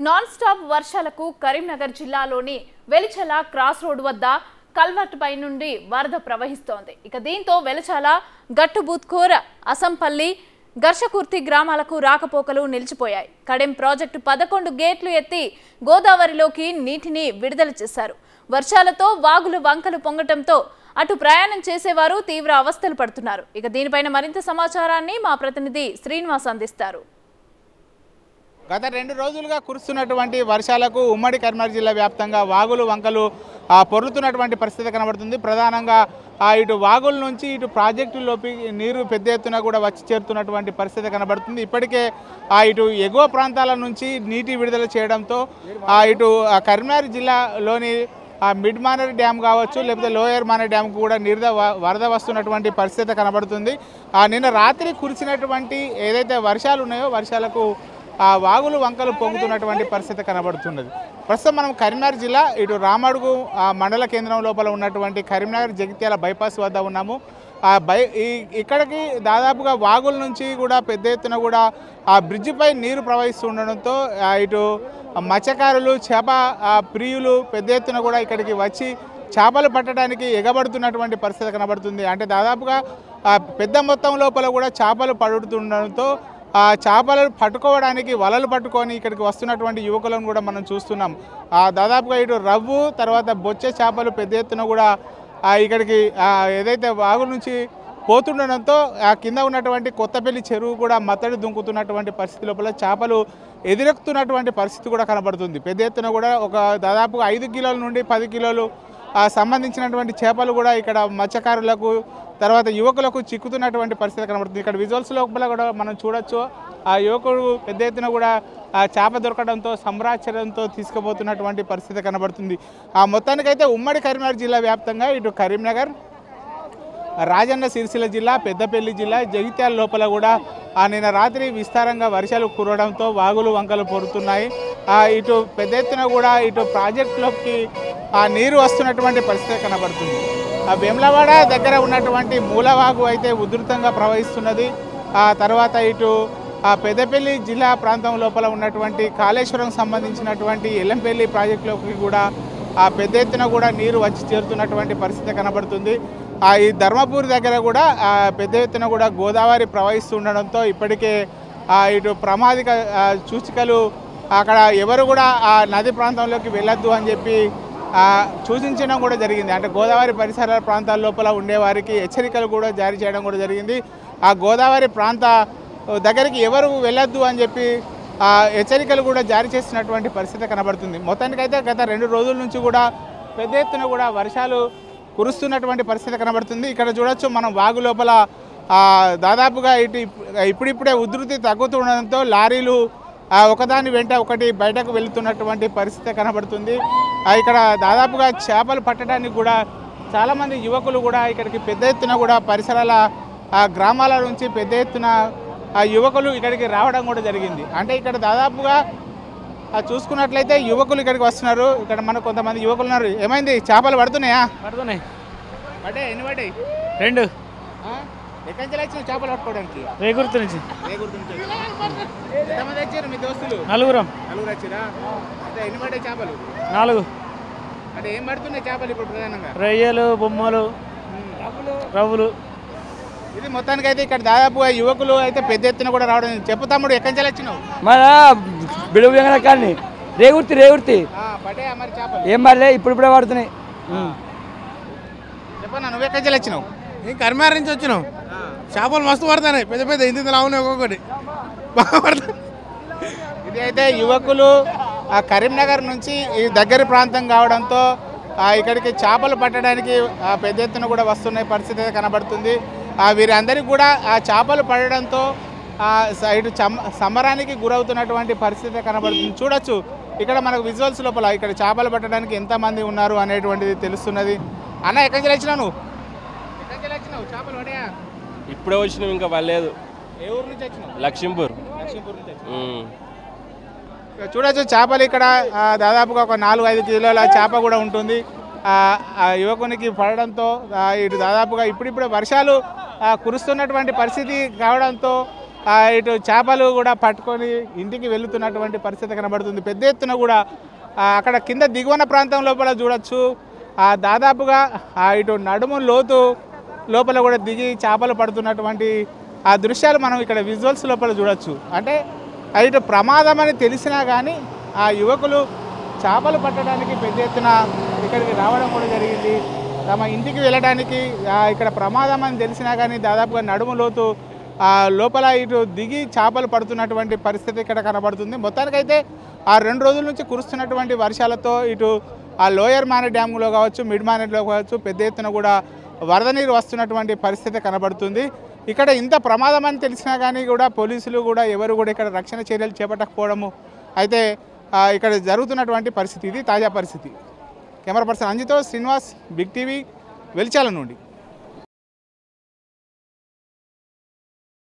Non stop వర్షాలకు కరీంనగర్ జిల్లాలోని Velichala cross road వద్ద కల్వర్ట్ పై నుండి వరద ప్రవహిస్తోంది ఇక దీంతో వెలచాల గట్టుబూత్కోర అసంపల్లి ఘర్షకుర్తి గ్రామాలకు రాకపోకలు నిలిచిపోయాయి కడెం ప్రాజెక్టు పదకొండు గేట్లు ఎత్తి గోదావరిలోకి నీటిని విడుదల చేశారు వర్షాలతో వాగులు వంకలు పొంగటంతో అటు ప్రయాణం చేసేవారు తీవ్ర అవస్థలు పడుతున్నారు ఇక దీనిపైన మరింత సమాచారాన్ని మా ప్రతినిధి శ్రీనివాస్ అందిస్తారు గత రెండు రోజులుగా కురుస్తున్నటువంటి వర్షాలకు ఉమ్మడి కరీంనగర్ జిల్లా వ్యాప్తంగా వాగులు వంకలు ఆ, పొర్లుతున్నటువంటి పరిస్థితి కనబడుతుంది ప్రధానంగా ఆ, ఇటు వాగుల నుంచి ఇటు ప్రాజెక్టులోకి నీరు పెద్ద ఎత్తున కూడా వచ్చి చేరుతున్నటువంటి పరిస్థితి కనబడుతుంది ఇప్పటికే ఆ, ఇటు ఎగువ ప్రాంతాల నుంచి నీటి విడుదల చేయడంతో ఆ, ఇటు ఆ, కరీంనగర్ జిల్లాలోని ఆ మిడ్ మానర్ డ్యామ్ కావచ్చు లేకపోతే లోయర్ మానర్ డ్యామ్ కూడా నీరు వరద వస్తున్నటువంటి పరిస్థితి కనబడుతుంది ఆ నిన్న రాత్రి కురిసినటువంటి ఏదైతే వర్షాలు ఉన్నాయో వర్షాలకు ఆ వాగులు వంకలు పొంగుతున్నటువంటి పరిస్థితి కనబడుతున్నది ప్రస్తుతం మనం కరీంనగర్ జిల్లా ఇటు రామడుగు ఆ మండల కేంద్రం లోపల ఉన్నటువంటి కరీంనగర్ జగిత్యాల బైపాస్ వద్ద ఉన్నాము ఆ బై ఈ ఇక్కడికి దాదాపుగా వాగుల నుంచి కూడా పెద్ద ఎత్తున కూడా ఆ బ్రిడ్జిపై నీరు ప్రవహిస్తుండడంతో ఆ ఇటు మత్స్యకారులు చేప ఆ ప్రియులు పెద్ద ఎత్తున కూడా ఇక్కడికి వచ్చి చేపలు పట్టడానికి ఎగబడుతున్నటువంటి పరిస్థితి కనబడుతుంది అంటే దాదాపుగా ఆ పెద్ద మొత్తం లోపల కూడా చేపలు పడుతుండడంతో ఆ చేపలను పట్టుకోవడానికి వలలు పట్టుకొని ఇక్కడికి వస్తున్నటువంటి యువకులను కూడా మనం చూస్తున్నాం ఆ దాదాపుగా ఇటు రవ్వు తర్వాత బొచ్చే చేపలు పెద్ద ఎత్తున కూడా ఆ ఇక్కడికి ఆ ఏదైతే వాగు నుంచి పోతుండడంతో ఆ కింద ఉన్నటువంటి కొత్తపల్లి చెరువు కూడా మత్తడి దుంకుతున్నటువంటి పరిస్థితి లోపల చేపలు ఎదురెక్కుతున్నటువంటి పరిస్థితి కూడా కనబడుతుంది పెద్ద ఎత్తున కూడా ఒక దాదాపుగా ఐదు కిలోల నుండి పది కిలోలు ఆ సంబంధించినటువంటి చేపలు కూడా ఇక్కడ మత్స్యకారులకు తర్వాత యువకులకు చిక్కుతున్నటువంటి పరిస్థితి కనబడుతుంది ఇక్కడ విజువల్స్ లోపల కూడా మనం చూడొచ్చు ఆ యువకుడు పెద్ద ఎత్తున కూడా ఆ చేప దొరకడంతో సంబరాచరణతో తీసుకుపోతున్నటువంటి పరిస్థితి కనబడుతుంది ఆ మొత్తానికైతే ఉమ్మడి కరీంనగర్ జిల్లా వ్యాప్తంగా ఇటు కరీంనగర్ రాజన్న సిరిసిల్ల జిల్లా పెద్దపల్లి జిల్లా జగిత్యాల లోపల కూడా ఆ నిన్న రాత్రి విస్తారంగా వర్షాలు కురవడంతో వాగులు వంకలు పొరుతున్నాయి ఆ ఇటు పెద్ద ఎత్తున కూడా ఇటు ప్రాజెక్టులోకి ఆ నీరు వస్తున్నటువంటి పరిస్థితి కనబడుతుంది ఆ వేములవాడ దగ్గర ఉన్నటువంటి మూలవాగు అయితే ఉధృతంగా ప్రవహిస్తున్నది ఆ తర్వాత ఇటు ఆ పెద్దపల్లి జిల్లా ప్రాంతం లోపల ఉన్నటువంటి కాళేశ్వరం సంబంధించినటువంటి ఎల్లంపల్లి ప్రాజెక్టులోకి కూడా ఆ పెద్ద ఎత్తున కూడా నీరు వచ్చి చేరుతున్నటువంటి పరిస్థితి కనబడుతుంది ఆ ఈ ధర్మపూర్ దగ్గర కూడా ఆ పెద్ద ఎత్తున కూడా గోదావరి ప్రవహిస్తుండడంతో ఇప్పటికే ఆ ఇటు ప్రమాదిక ఆ, సూచికలు అక్కడ ఎవరు కూడా ఆ నది ప్రాంతంలోకి వెళ్ళొద్దు అని చెప్పి ఆ, సూచించడం కూడా జరిగింది అంటే గోదావరి పరిసర ప్రాంతాల లోపల ఉండేవారికి హెచ్చరికలు కూడా జారీ చేయడం కూడా జరిగింది ఆ గోదావరి ప్రాంత దగ్గరికి ఎవరు వెళ్ళొద్దు అని చెప్పి ఆ, హెచ్చరికలు కూడా జారీ చేస్తున్నటువంటి పరిస్థితి కనబడుతుంది మొత్తానికైతే గత రెండు రోజుల నుంచి కూడా పెద్ద ఎత్తున కూడా వర్షాలు కురుస్తున్నటువంటి పరిస్థితి కనబడుతుంది ఇక్కడ చూడొచ్చు మనం వాగు లోపల ఆ, దాదాపుగా ఇటు ఇప్- ఇప్పుడిప్పుడే ఉధృతి తగ్గుతుండడంతో లారీలు ఆ, ఒకదాని వెంట ఒకటి బయటకు వెళుతున్నటువంటి పరిస్థితి కనబడుతుంది ఆ, ఇక్కడ దాదాపుగా చేపలు పట్టడానికి కూడా చాలామంది యువకులు కూడా ఇక్కడికి పెద్ద ఎత్తున కూడా పరిసరాల ఆ, గ్రామాల నుంచి పెద్ద ఎత్తున ఆ యువకులు ఇక్కడికి రావడం కూడా జరిగింది అంటే ఇక్కడ దాదాపుగా ఆ, చూసుకున్నట్లయితే యువకులు ఇక్కడికి వస్తున్నారు ఇక్కడ మనకు కొంతమంది యువకులు ఉన్నారు ఏమైంది చేపలు పడుతున్నాయా పడుతున్నాయి పడ్డాయి ఎన్ని పడ్డాయి రెండు ఆ? ఎక్కడి నుంచి వచ్చిన చేపలు పట్టుకోవడానికి రేగుర్తు నుంచి ఏ గుర్తు నుంచి వచ్చారు? ఎంతమంది వచ్చారు మీ దోస్తులు నలుగురం నలుగురు వచ్చారా అంటే ఎన్ని పడ్డాయి చేపలు నాలుగు అంటే ఏం పడుతున్నాయి చేపలు ఇప్పుడు ప్రధానంగా రొయ్యలు బొమ్మలు రవ్వులు ఇది మొత్తానికైతే ఇక్కడ దాదాపుగా యువకులు అయితే పెద్ద ఎత్తున కూడా రావడం చెప్పు తమ్ముడు ఎక్కడి నుంచి వచ్చినావు మన బిడుగు కానీ రేగుర్తి రేగుర్తి ఆ, పడ్డాయా మరి చేపలు ఏం పడలే ఇప్పుడు ఇప్పుడే పడుతున్నాయి ఉం. చెప్పన్నా నువ్వు ఎక్కడి నుంచి వచ్చినావు నేను కర్మార్ నుంచి వచ్చినాం చేపలు మస్తు పడతాయి పెద్ద పెద్ద ఇంత ఇంతలా ఉన్నాయి ఒక్కొక్కటి బాగా పడతాయి ఇది అయితే యువకులు ఆ కరీంనగర్ నుంచి ఈ దగ్గరి ప్రాంతం కావడంతో ఆ ఇక్కడికి చేపలు పట్టడానికి ఆ పెద్ద ఎత్తున కూడా వస్తున్న పరిస్థితి అయితే కనబడుతుంది ఆ వీరందరికీ కూడా ఆ చేపలు పడడంతో ఆ సైడ్ చమ సమరానికి గురవుతున్నటువంటి పరిస్థితి కనబడుతుంది చూడొచ్చు ఇక్కడ మనకు విజువల్స్ లోపల ఇక్కడ చేపలు పట్టడానికి ఎంతమంది ఉన్నారు అనేటువంటిది తెలుస్తున్నది అన్న ఎక్కడి నుంచి వచ్చినావు నువ్వు ఎక్కడి నుంచి వచ్చినావు చేపలు పడ్డాయా ఇప్పుడే వచ్చినాం ఇంకా పర్లేదు ఏ ఊరు నుంచి వచ్చినావు లక్ష్మీపూర్ లక్ష్మీపూర్ నుంచి వచ్చినావు. ఉమ్. ఇక్కడ చూడొచ్చు చేపలు ఇక్కడ ఆ, దాదాపుగా ఒక నాలుగు ఐదు కిలోల చేప కూడా ఉంటుంది ఆ, ఆ యువకునికి పడడంతో ఆ, ఇటు దాదాపుగా ఇప్పుడిప్పుడే వర్షాలు ఆ, కురుస్తున్నటువంటి పరిస్థితి కావడంతో ఆ, ఇటు చేపలు కూడా పట్టుకొని ఇంటికి వెళుతున్నటువంటి పరిస్థితి కనబడుతుంది పెద్ద ఎత్తున కూడా ఆ, అక్కడ కింద దిగువన ప్రాంతం లోపల చూడొచ్చు ఆ, దాదాపుగా ఆ, ఇటు నడుము లోతు లోపల కూడా దిగి చేపలు పడుతున్నటువంటి ఆ దృశ్యాలు మనం ఇక్కడ విజువల్స్ లోపల చూడొచ్చు అంటే ఆ, ఇటు ప్రమాదం అని తెలిసినా కానీ ఆ యువకులు చేపలు పట్టడానికి పెద్ద ఎత్తున ఇక్కడికి రావడం కూడా జరిగింది తమ ఇంటికి వెళ్ళడానికి ఆ, ఇక్కడ ప్రమాదం అని తెలిసినా కానీ దాదాపుగా నడుము లోతు ఆ, లోపల ఇటు దిగి చేపలు పడుతున్నటువంటి పరిస్థితి ఇక్కడ కనబడుతుంది మొత్తానికైతే ఆ రెండు రోజుల నుంచి కురుస్తున్నటువంటి వర్షాలతో ఇటు ఆ లోయర్ మానే డ్యామ్లో కావచ్చు మిడ్ మానేట్లో కావచ్చు పెద్ద ఎత్తున కూడా వరద నీరు వస్తున్నటువంటి పరిస్థితి కనబడుతుంది ఇక్కడ ఇంత ప్రమాదం అని తెలిసినా కానీ కూడా పోలీసులు కూడా ఎవరు కూడా ఇక్కడ రక్షణ చర్యలు చేపట్టకపోవడము అయితే ఆ, ఇక్కడ జరుగుతున్నటువంటి పరిస్థితి ఇది తాజా పరిస్థితి కెమెరా పర్సన్ అంజితో శ్రీనివాస్ బిగ్ టీవీ వెలిచాల నుండి